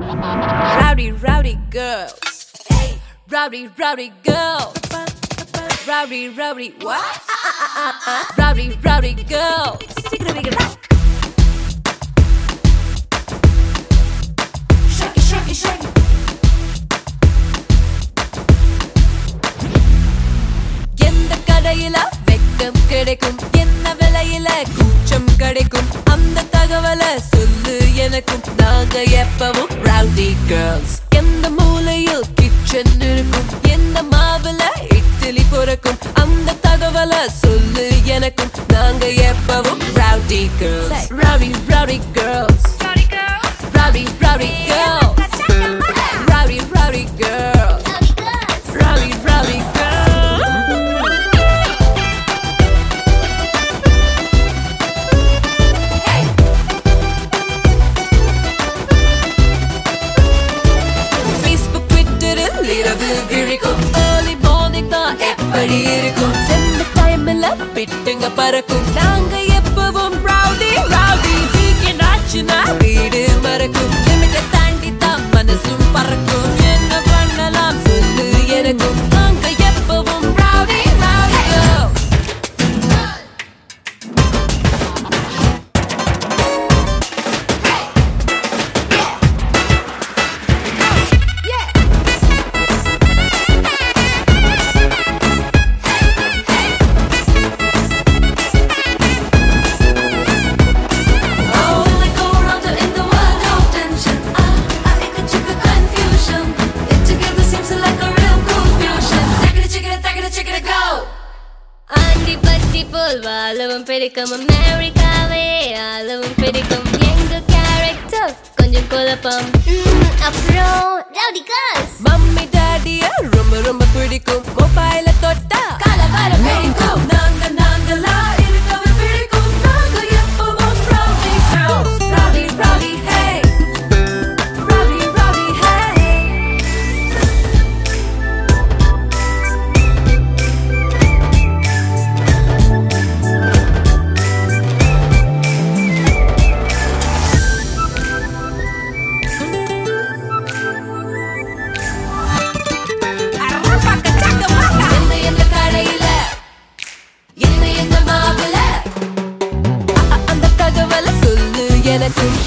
Rowdy, rowdy girls. Rowdy, rowdy girls. Rowdy, rowdy, what? Rowdy, rowdy girls. Shake it, shake it, shake it. எந்த கடையில வெக்கம் கிடைக்கும் என்ன விலையில கூச்சம் கிடைக்கும் அந்த தகவலை சொல்லு எனக்கும் நாங்க எப்பவும் ரவுடி கேர்ள்ஸ் எந்த மூலையில் கிச்சன் இருக்கும் எந்த மாவுல இட்லி பொறக்கும் அந்த தகவலை சொல்லு எனக்கும் நாங்க எப்பவும் rowdy girls rowdy rowdy girls rowdy rowdy girls rowdy rowdy girls Rowdy, rowdy girl. Facebook, Twitterல் இரவு விழிக்கும் early morning தான் எப்படி இருக்கும் செம்ம டைம்ல பிட்டுங்க பறக்கும் நாங்க எப்பவும் rowdy, rowdy. weekend ஆச்சுன்னா வீடு மறக்கும் limit அ தாண்டி தான் மனசும் பறக்கும் என்ன பண்ணலாம் சொல்லு எனக்கும் நாங்க எப்பவும் rowdy, rowdy girls. Oh, when I go around in the world of tension, ah, ah, it could trigger confusion. It together seems like a real confusion. Tackity, chickity, tackity, chickity, go. ஆண்டி பத்தி போல் வாழவும் பிடிக்கும் அமெரிக்காவே ஆளவும் பிடிக்கும் எங்க character கொஞ்சம் குழப்பம் ம், அப்புறம் ரவுடி கேர்ள்ஸ் மம்மி டாடிய ரொம்ப ரொம்ப பிடிக்கும் மொபைல தொட்டா கலவர பிடிக்கும். நாங்க நாங்களா இருக்கவே பிடிக்கும். நாங்க எப்பவும் rowdy girls. Rowdy, rowdy, hey. Rowdy, rowdy, hey. என்ன என்ன கடையில என்ன என்ன மாவுல அ- அந்த தகவலை சொல்லு எனக்கும்